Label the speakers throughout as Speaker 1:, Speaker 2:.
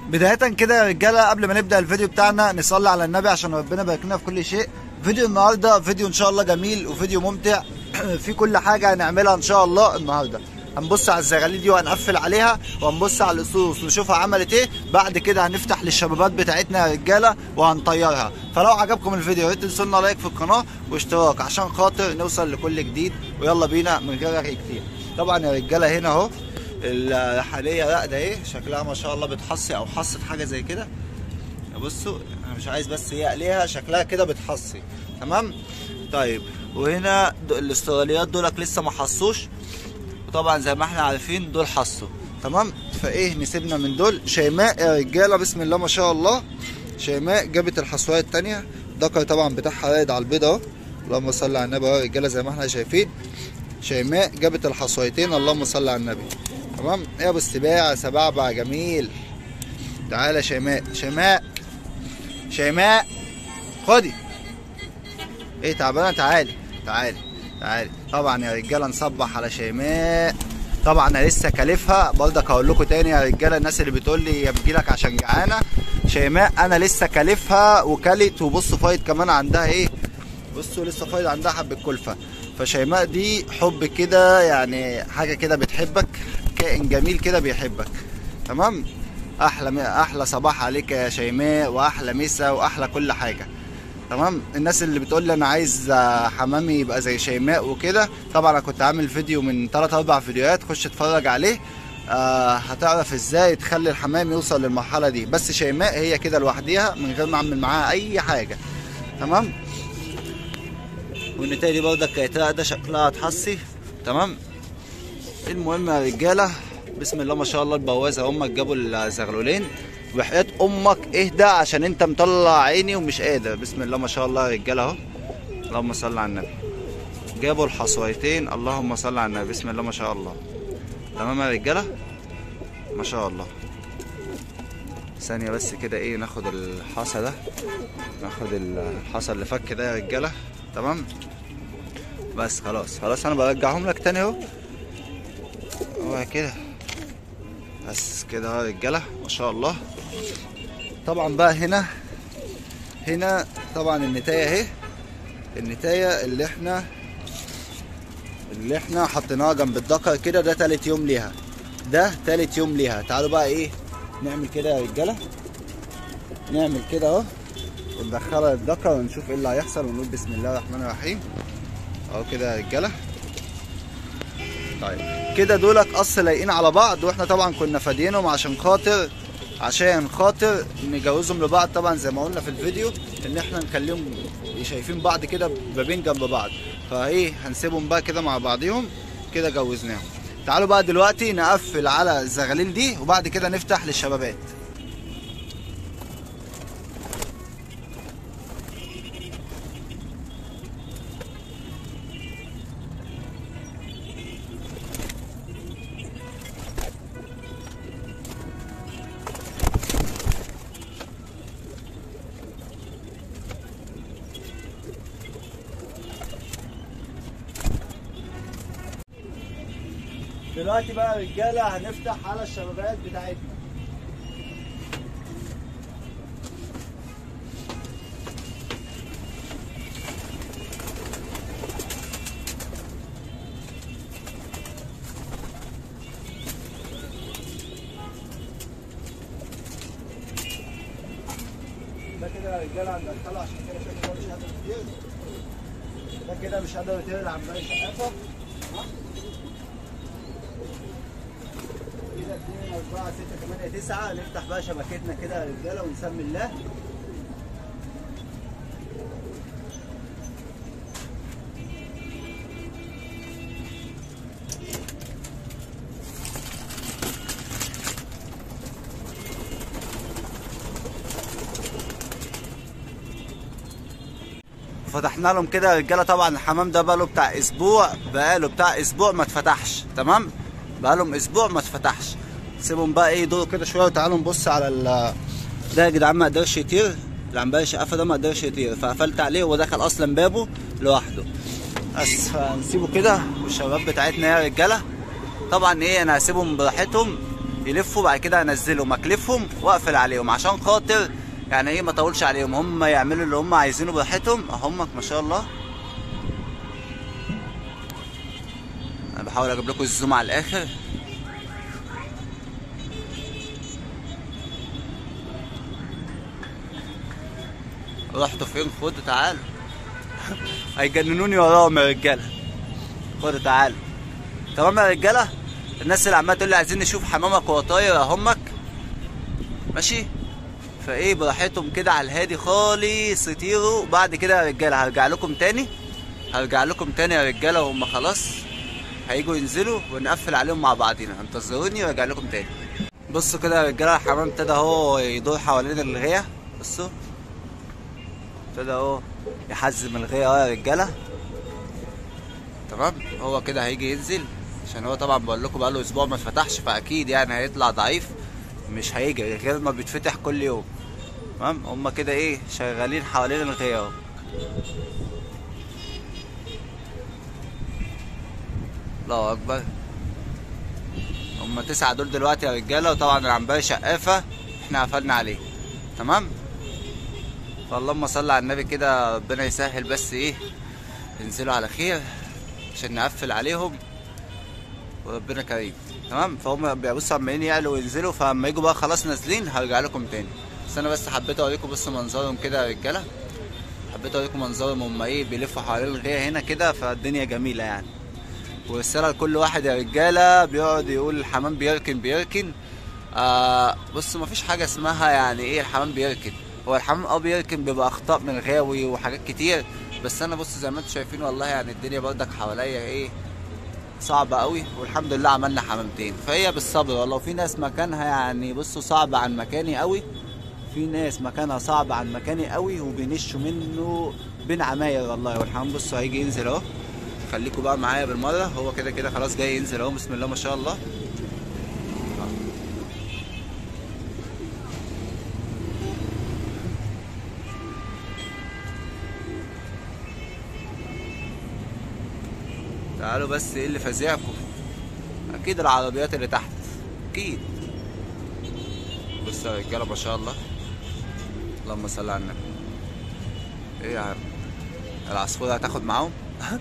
Speaker 1: بداية كده يا رجالة قبل ما نبدأ الفيديو بتاعنا نصلي على النبي عشان ربنا يبارك لنا في كل شيء فيديو النهاردة فيديو إن شاء الله جميل وفيديو ممتع في كل حاجة هنعملها إن شاء الله النهاردة هنبص على الزغاليل دي وهنقفل عليها وهنبص على الاسوس نشوفها عملت ايه بعد كده هنفتح للشبابات بتاعتنا يا رجاله وهنطيرها فلو عجبكم الفيديو يا ريت تنسونا لايك في القناه واشتراك عشان خاطر نوصل لكل جديد ويلا بينا من غير رغي كتير طبعا يا رجاله هنا اهو الحاليه راقده ايه شكلها ما شاء الله بتحصي او حصت حاجه زي كده بصوا انا مش عايز بس هي عليها شكلها كده بتحصي تمام طيب وهنا الاستراليات دولك لسه ما حصوش وطبعا زي ما احنا عارفين دول حصوا تمام فايه نسيبنا من دول شيماء يا رجاله بسم الله ما شاء الله شيماء جابت الحصوايه التانية الذكر طبعا بتاعها رايد على البيض اهو اللهم صل على النبي اهو يا رجاله زي ما احنا شايفين شيماء جابت الحصويتين اللهم صل على النبي تمام يا ابو السباع سبعبع جميل تعالى شيماء شيماء شيماء خدي ايه تعبانه تعالي تعالي تعالي طبعا يا رجاله نصبح على شيماء طبعا انا لسه كالفها برضك هقول لكم تاني يا رجاله الناس اللي بتقول لي يا بتجيلك عشان جعانه شيماء انا لسه كالفها وكلت وبصوا فايض كمان عندها ايه بصوا لسه فايض عندها حبه كلفه فشيماء دي حب كده يعني حاجه كده بتحبك كائن جميل كده بيحبك تمام احلى احلى صباح عليك يا شيماء واحلى مسا واحلى كل حاجه تمام الناس اللي بتقول لي انا عايز حمامي يبقى زي شيماء وكده طبعا انا كنت عامل فيديو من 3 4 فيديوهات خش اتفرج عليه آه هتعرف ازاي تخلي الحمام يوصل للمرحله دي بس شيماء هي كده لوحديها من غير ما اعمل معاها اي حاجه تمام والنتايه دي برضك كانت راقده شكلها هتحصي تمام المهم يا رجاله بسم الله ما شاء الله البوازه امك جابوا الزغلولين وحياة امك اهدى عشان انت مطلع عيني ومش قادر بسم الله ما شاء الله يا رجاله اهو اللهم صل على النبي جابوا الحصويتين اللهم صل على النبي بسم الله ما شاء الله تمام يا رجاله ما شاء الله ثانية بس كده ايه ناخد الحصى ده ناخد الحصى اللي فك ده يا رجاله تمام بس خلاص خلاص انا برجعهم لك تاني اهو هو كده بس كده يا رجاله ما شاء الله طبعا بقى هنا هنا طبعا النتايه اهي النتايه اللي احنا اللي احنا حطيناها جنب الدكر كده ده تالت يوم ليها ده تالت يوم ليها تعالوا بقى ايه نعمل كده يا رجاله نعمل كده اهو وندخلها الدكر ونشوف ايه اللي هيحصل ونقول بسم الله الرحمن الرحيم اهو كده يا رجاله طيب كده دولك قص لايقين على بعض واحنا طبعا كنا فادينهم عشان خاطر عشان خاطر نجوزهم لبعض طبعا زي ما قلنا في الفيديو ان احنا نخليهم شايفين بعض كده بابين جنب بعض فايه هنسيبهم بقى كده مع بعضيهم كده جوزناهم تعالوا بقى دلوقتي نقفل على الزغاليل دي وبعد كده نفتح للشبابات دلوقتي بقى يا رجاله هنفتح على الشبابات بتاعتنا ده كده يا رجاله هندخله عشان كده شكله مش قادر يطير ده كده مش قادر يطير عمال يشقفه كده 2 4 6 8 9 نفتح بقى شبكتنا كده يا رجاله ونسمي الله فتحنا لهم كده يا رجاله طبعا الحمام ده بقاله بتاع اسبوع بقاله بتاع اسبوع ما اتفتحش تمام بقالهم اسبوع ما اتفتحش سيبهم بقى ايه يدوروا كده شويه وتعالوا نبص على ال ده يا جدعان ما قدرش يطير اللي عم باقي شقفه ده ما قدرش يطير فقفلت عليه وهو دخل اصلا بابه لوحده بس فنسيبه كده والشباب بتاعتنا يا رجاله طبعا ايه انا هسيبهم براحتهم يلفوا بعد كده انزلهم اكلفهم واقفل عليهم عشان خاطر يعني ايه ما اطولش عليهم هم يعملوا اللي هم عايزينه براحتهم همك ما شاء الله انا بحاول اجيب لكم الزوم على الاخر رحتوا فين خدوا تعالوا هيجننوني وراهم يا رجاله خدوا تعالوا تمام يا رجاله الناس اللي عماله تقول لي عايزين نشوف حمامك وهو طاير اهمك ماشي فايه براحتهم كده على الهادي خالص يطيروا بعد كده يا رجاله هرجع لكم تاني هرجع لكم تاني يا رجاله وهم خلاص هيجوا ينزلوا ونقفل عليهم مع بعضينا انتظروني وارجع لكم تاني بصوا كده يا رجاله الحمام ابتدى اهو يدور حوالين الغيه بصوا ابتدى اهو يحزم الغيه اهو يا رجاله تمام هو كده هيجي ينزل عشان هو طبعا بقول لكم بقاله اسبوع ما اتفتحش فاكيد يعني هيطلع ضعيف مش هيجي غير ما بيتفتح كل يوم تمام هما كده ايه شغالين حوالين الغيه اهو الله اكبر هما تسعة دول دلوقتي يا رجاله وطبعا العنبري شقافه احنا قفلنا عليه تمام فاللهم صل على النبي كده ربنا يسهل بس ايه ينزلوا على خير عشان نقفل عليهم وربنا كريم تمام فهم بيبصوا عمالين يعلوا وينزلوا فاما يجوا بقى خلاص نازلين هرجع لكم تاني بس انا بس حبيت اوريكم بس منظرهم كده يا رجاله حبيت اوريكم منظرهم هم ايه بيلفوا حوالين الغيه هنا كده فالدنيا جميله يعني ورساله لكل واحد يا رجاله بيقعد يقول الحمام بيركن بيركن آه بص مفيش حاجه اسمها يعني ايه الحمام بيركن هو الحمام اه بيركن بيبقى اخطاء من غاوي وحاجات كتير بس انا بص زي ما انتم شايفين والله يعني الدنيا برضك حواليا ايه صعبة قوي والحمد لله عملنا حمامتين فهي بالصبر والله في ناس مكانها يعني بصوا صعب عن مكاني قوي في ناس مكانها صعب عن مكاني قوي وبينشوا منه بين عماير والله والحمام بصوا هيجي ينزل اهو خليكم بقى معايا بالمرة هو كده كده خلاص جاي ينزل اهو بسم الله ما شاء الله تعالوا بس ايه اللي فازعكم اكيد العربيات اللي تحت اكيد بصوا يا رجاله ما شاء الله اللهم صل على النبي ايه يا عم العصفوره هتاخد معاهم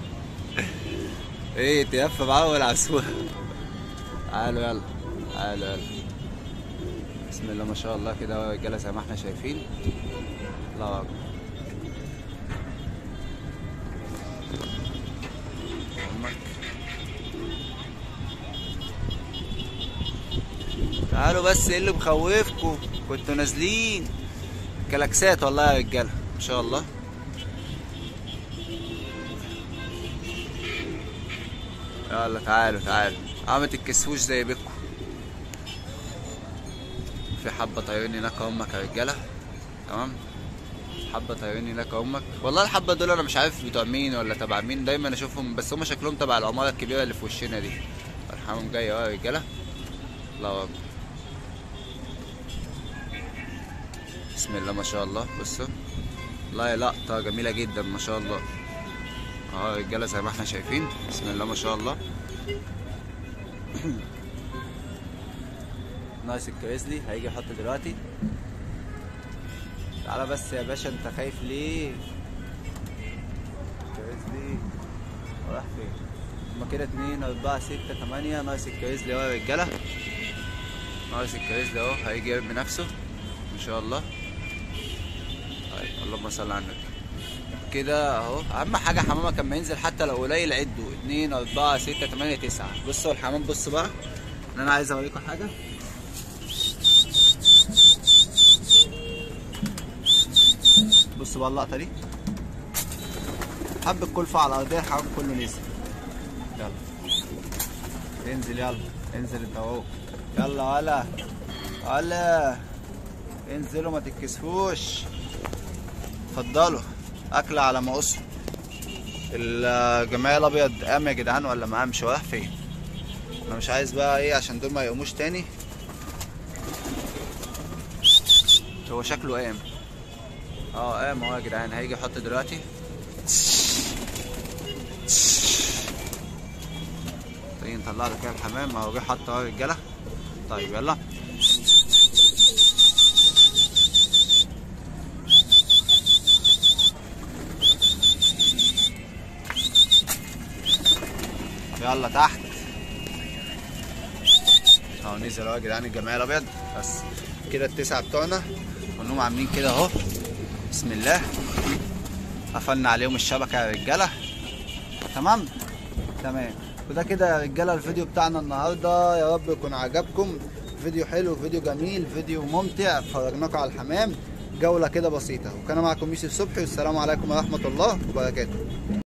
Speaker 1: ايه تلف معاهم العصفوره تعالوا يلا تعالوا يلا بسم الله ما شاء الله كده يا رجاله زي ما احنا شايفين الله اكبر امك تعالوا بس ايه اللي مخوفكم كنتوا نازلين كلاكسات والله يا رجاله ان شاء الله يلا تعالوا تعالوا اه ما تتكسفوش زي بيكم في حبه طايرين هناك امك يا رجاله تمام حبه طايرين هناك امك والله الحبه دول انا مش عارف بتوع مين ولا تبع مين دايما اشوفهم بس هم شكلهم تبع العماره الكبيره اللي في وشنا دي الحمام جاي اهو يا رجاله الله اكبر بسم الله ما شاء الله بصوا والله لقطه جميله جدا ما شاء الله اهو يا رجاله زي ما احنا شايفين بسم الله ما شاء الله ناقص الكريزلي هيجي يحط دلوقتي تعالى بس يا باشا انت خايف ليه كريزلي راح فين هما كده اتنين اربعة ستة تمانية ناقص الكريزلي اهو يا رجالة ناقص الكريزلي اهو هيجي يرمي نفسه ان شاء الله طيب اللهم صل على النبي كده اهو اهم حاجة حمامك لما ينزل حتى لو قليل عده اتنين اربعة ستة تمانية تسعة بصوا الحمام بص بقى ان انا عايز اوريكم حاجة بصوا بقى اللقطة دي حب الكلفة على الأرضية الحمام كله نزل يلا انزل يلا انزل انت اهو يلا ولا ولا انزلوا ما تتكسفوش اتفضلوا أكل على ما قصوا الجماعة الأبيض قام يا جدعان ولا ما قامش راح فين؟ أنا مش عايز بقى إيه عشان دول ما يقوموش تاني هو شكله قام اه قام اهو يا جدعان هيجي يحط دلوقتي طيب نطلع له كده الحمام اهو جه حط اهو يا رجاله طيب يلا يلا تحت اهو نزل اهو يا جدعان الجمعيه الابيض بس كده التسعه بتوعنا ونقوم عاملين كده اهو بسم الله قفلنا عليهم الشبكه يا رجاله تمام تمام وده كده يا رجاله الفيديو بتاعنا النهارده يا رب يكون عجبكم فيديو حلو فيديو جميل فيديو ممتع فرجناكم على الحمام جوله كده بسيطه وكان معكم يوسف صبحي والسلام عليكم ورحمه الله وبركاته